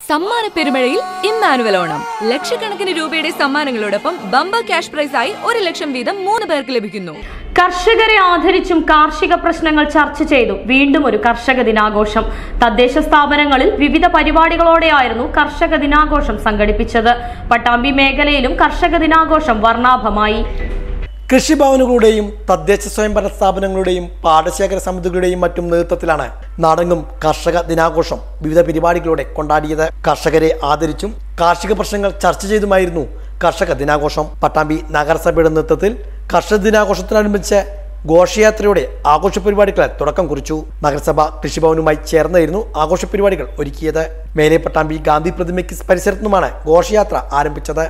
സമ്മാന പെരുമഴയിൽ ഇമ്മാനുവൽ ഓണം ലക്ഷക്കണക്കിന് രൂപയുടെ സമ്മാനങ്ങളോടൊപ്പം ബമ്പർ ക്യാഷ് പ്രൈസായി ഒരു ലക്ഷം വീതം മൂന്ന് പേർക്ക് ലഭിക്കുന്നു കർഷകരെ ആദരിച്ചും കാർഷിക പ്രശ്നങ്ങൾ ചർച്ച ചെയ്തു വീണ്ടും ഒരു കർഷക ദിനാഘോഷം തദ്ദേശ സ്ഥാപനങ്ങളിൽ വിവിധ പരിപാടികളോടെയായിരുന്നു കർഷക ദിനാഘോഷം സംഘടിപ്പിച്ചത് പട്ടാമ്പി മേഖലയിലും കർഷക ദിനാഘോഷം വർണ്ണാഭമായി കൃഷിഭവനുകളുടെയും തദ്ദേശ സ്വയംഭരണ സ്ഥാപനങ്ങളുടെയും പാടശേഖര സമിതികളുടെയും മറ്റും നേതൃത്വത്തിലാണ് നാടെങ്ങും കർഷക ദിനാഘോഷം വിവിധ പരിപാടികളോടെ കൊണ്ടാടിയത് കർഷകരെ ആദരിച്ചും കാർഷിക പ്രശ്നങ്ങൾ ചർച്ച ചെയ്തുമായിരുന്നു കർഷക ദിനാഘോഷം പട്ടാമ്പി നഗരസഭയുടെ നേതൃത്വത്തിൽ കർഷക ദിനാഘോഷത്തിനനുബന്ധിച്ച് ഘോഷയാത്രയുടെ ആഘോഷ പരിപാടികൾ തുടക്കം കുറിച്ചു നഗരസഭ കൃഷിഭവനുമായി ചേർന്നായിരുന്നു ആഘോഷ പരിപാടികൾ ഒരുക്കിയത് മേലെ പട്ടാമ്പി ഗാന്ധി പ്രതിമയ്ക്ക് പരിസരത്തു നിന്നുമാണ് ഘോഷയാത്ര ആരംഭിച്ചത്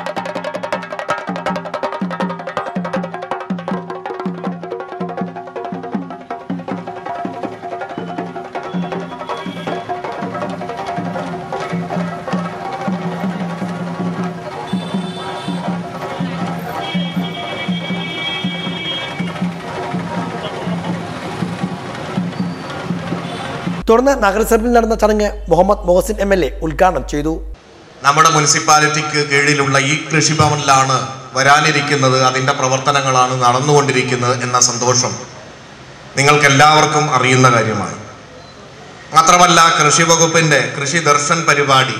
തുടർന്ന് നഗരസഭയിൽ നടന്ന ചടങ്ങ് Muhammad Mohsin M L A ഉദ്ഘാടനം ചെയ്തു നമ്മുടെ മുനിസിപ്പാലിറ്റിക്ക് കീഴിലുള്ള ഈ കൃഷിഭവനിലാണ് വരാനിരിക്കുന്നത് അതിൻ്റെ പ്രവർത്തനങ്ങളാണ് നടന്നുകൊണ്ടിരിക്കുന്നത് എന്ന സന്തോഷം നിങ്ങൾക്കെല്ലാവർക്കും അറിയുന്ന കാര്യമാണ് മാത്രമല്ല കൃഷി വകുപ്പിൻ്റെ കൃഷി ദർശൻ പരിപാടി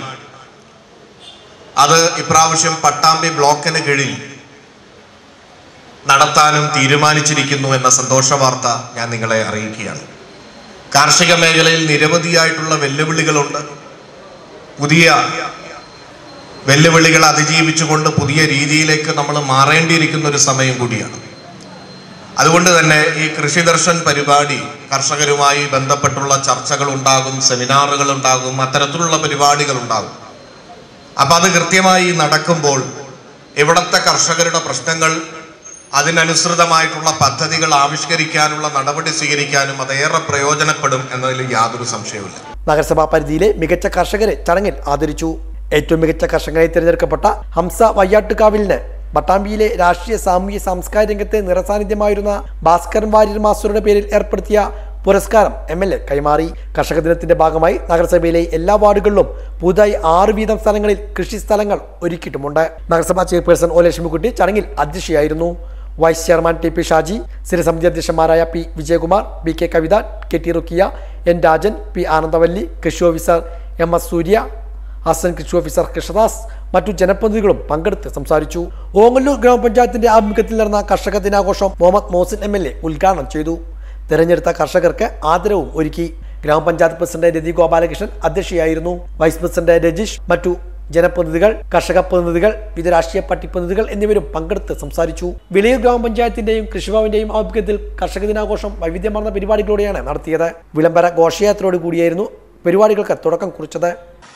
അത് ഇപ്രാവശ്യം പട്ടാമ്പി ബ്ലോക്കിന് കീഴിൽ നടത്താനും തീരുമാനിച്ചിരിക്കുന്നു എന്ന സന്തോഷ വാർത്ത ഞാൻ നിങ്ങളെ അറിയിക്കുകയാണ് കാർഷിക മേഖലയിൽ നിരവധിയായിട്ടുള്ള വെല്ലുവിളികളുണ്ട് പുതിയ വെല്ലുവിളികൾ അതിജീവിച്ചുകൊണ്ട് പുതിയ രീതിയിലേക്ക് നമ്മൾ മാറേണ്ടിയിരിക്കുന്ന ഒരു സമയം കൂടിയാണ് അതുകൊണ്ട് തന്നെ ഈ കൃഷി ദർശൻ പരിപാടി കർഷകരുമായി ബന്ധപ്പെട്ടുള്ള ചർച്ചകൾ ഉണ്ടാകും സെമിനാറുകൾ ഉണ്ടാകും അത്തരത്തിലുള്ള പരിപാടികൾ ഉണ്ടാകും അപ്പം അത് കൃത്യമായി നടക്കുമ്പോൾ ഇവിടുത്തെ കർഷകരുടെ പ്രശ്നങ്ങൾ അതിനനുസൃതമായിട്ടുള്ള പദ്ധതികൾ ആവിഷ്കരിക്കാനുള്ള നടപടി സ്വീകരിക്കാനും അത് ഏറെ പ്രയോജനപ്പെടും എന്നതിൽ യാതൊരു സംശയവുമില്ല നഗരസഭാ പരിധിയിലെ മികച്ച കർഷകരെ ചടങ്ങിൽ ആദരിച്ചു ഏറ്റവും മികച്ച കർഷകരായി തിരഞ്ഞെടുക്കപ്പെട്ട ഹംസ വയ്യാട്ടുകാവിലിന് പട്ടാമ്പിയിലെ രാഷ്ട്രീയ സാമൂഹ്യ സാംസ്കാരിക രംഗത്തെ നിറസാന്നിധ്യമായിരുന്ന ഭാസ്കരൻ വാര്യർ മാസ്റ്ററുടെ പേരിൽ ഏർപ്പെടുത്തിയ പുരസ്കാരം എം എൽ എ കൈമാറി കർഷക ദിനത്തിന്റെ ഭാഗമായി നഗരസഭയിലെ എല്ലാ വാർഡുകളിലും പുതുതായി ആറ് വീതം സ്ഥലങ്ങളിൽ കൃഷി സ്ഥലങ്ങൾ ഒരുക്കിയിട്ടുമുണ്ട് നഗരസഭാ ചെയർപേഴ്സൺ ഒ ലക്ഷ്മിക്കുട്ടി ചടങ്ങിൽ അധ്യക്ഷയായിരുന്നു vice chairman T P Shaji സ്ഥിരസമിതി അധ്യക്ഷന്മാരായ P Vijayakumar B K Kavitha K T Rukkiya N Rajan P Anandavalli കൃഷി officer M S Surya Hassan കൃഷി ഓഫീസർ കൃഷ്ണദാസ് മറ്റു ജനപ്രതിനിധികളും പങ്കെടുത്ത് സംസാരിച്ചു ഓങ്ങല്ലൂർ ഗ്രാമപഞ്ചായത്തിന്റെ ആഭിമുഖ്യത്തിൽ നടന്ന കർഷക ദിനാഘോഷം Muhammad Mohsin M L A ഉദ്ഘാടനം ചെയ്തു തെരഞ്ഞെടുത്ത കർഷകർക്ക് ആദരവും ഒരുക്കി ഗ്രാമപഞ്ചായത്ത് പ്രസിഡന്റ് രതി ഗോപാലകൃഷ്ണൻ അധ്യക്ഷയായിരുന്നു വൈസ് പ്രസിഡന്റ് രജീഷ് മറ്റു ജനപ്രതിനിധികൾ കർഷക പ്രതിനിധികൾ വിവിധ രാഷ്ട്രീയ പാർട്ടി പ്രതിനിധികൾ എന്നിവരും പങ്കെടുത്ത് സംസാരിച്ചു വിളയൂർ ഗ്രാമപഞ്ചായത്തിന്റെയും കൃഷിഭവന്റെയും ആഭിമുഖ്യത്തിൽ കർഷക ദിനാഘോഷം വൈവിധ്യമാർന്ന പരിപാടികളോടെയാണ് നടത്തിയത് വിളംബര ഘോഷയാത്രയോട് കൂടിയായിരുന്നു പരിപാടികൾക്ക് തുടക്കം കുറിച്ചത്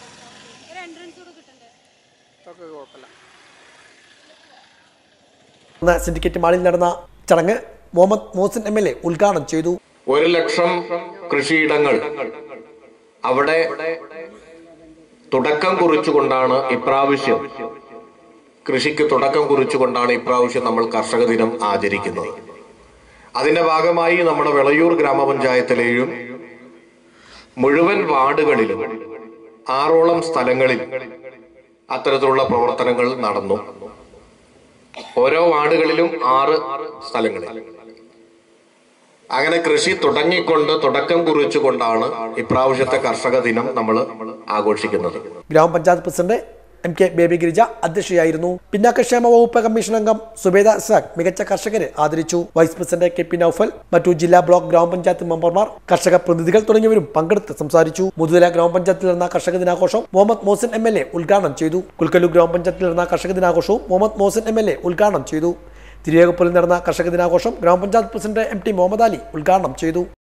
ഇന്ന് സിൻഡിക്കേറ്റ് മാളിൽ നടന്ന ചടങ്ങ് Muhammad Mohsin M L A ഉദ്ഘാടനം ചെയ്തു ഒരു ലക്ഷം കൃഷിയിടങ്ങൾ അവിടെ തുടക്കം കുറിച്ചുകൊണ്ടാണ് ഇപ്രാവശ്യം കൃഷിക്ക് തുടക്കം കുറിച്ചുകൊണ്ടാണ് ഇപ്രാവശ്യം നമ്മൾ കർഷക ദിനം ആചരിക്കുന്നത് അതിന്റെ ഭാഗമായി നമ്മുടെ വിളയൂർ ഗ്രാമപഞ്ചായത്തിലെയും മുഴുവൻ വാർഡുകളിലും ആറോളം സ്ഥലങ്ങളിൽ അത്തരത്തിലുള്ള പ്രവർത്തനങ്ങൾ നടന്നു ഓരോ വാർഡുകളിലും ആറ് സ്ഥലങ്ങളിൽ അങ്ങനെ കൃഷി തുടങ്ങിക്കൊണ്ട് തുടക്കം കുറിച്ചുകൊണ്ടാണ് ഇപ്രാവശ്യത്തെ കർഷക ദിനം നമ്മൾ ആഘോഷിക്കുന്നത് ഗ്രാമപഞ്ചായത്ത് president M K Baby Girija അധ്യക്ഷയായിരുന്നു പിന്നാക്കക്ഷേമ വകുപ്പ് കമ്മീഷൻ അംഗം സുബേദ ഇസാഖ് മികച്ച കർഷകരെ ആദരിച്ചു vice president K P Noufal മറ്റു ജില്ലാ ബ്ലോക്ക് ഗ്രാമപഞ്ചായത്ത് മെമ്പർമാർ കർഷക പ്രതിനിധികൾ തുടങ്ങിയവരും പങ്കെടുത്ത് സംസാരിച്ചു മുതുതല ഗ്രാമപഞ്ചായത്തിൽ നടന്ന കർഷക ദിനാഘോഷം Muhammad Mohsin M L A ഉദ്ഘാടനം ചെയ്തു കുൽക്കല്ലൂർ ഗ്രാമപഞ്ചായത്തിൽ നടന്ന കർഷക ദിനാഘോഷവും Muhammad Mohsin M L A ഉദ്ഘാടനം ചെയ്തു തിരുവേഗപ്പുലിൽ നടന്ന കർഷക ദിനാഘോഷം ഗ്രാമപഞ്ചായത്ത് president M T Muhammad Ali ഉദ്ഘാടനം ചെയ്തു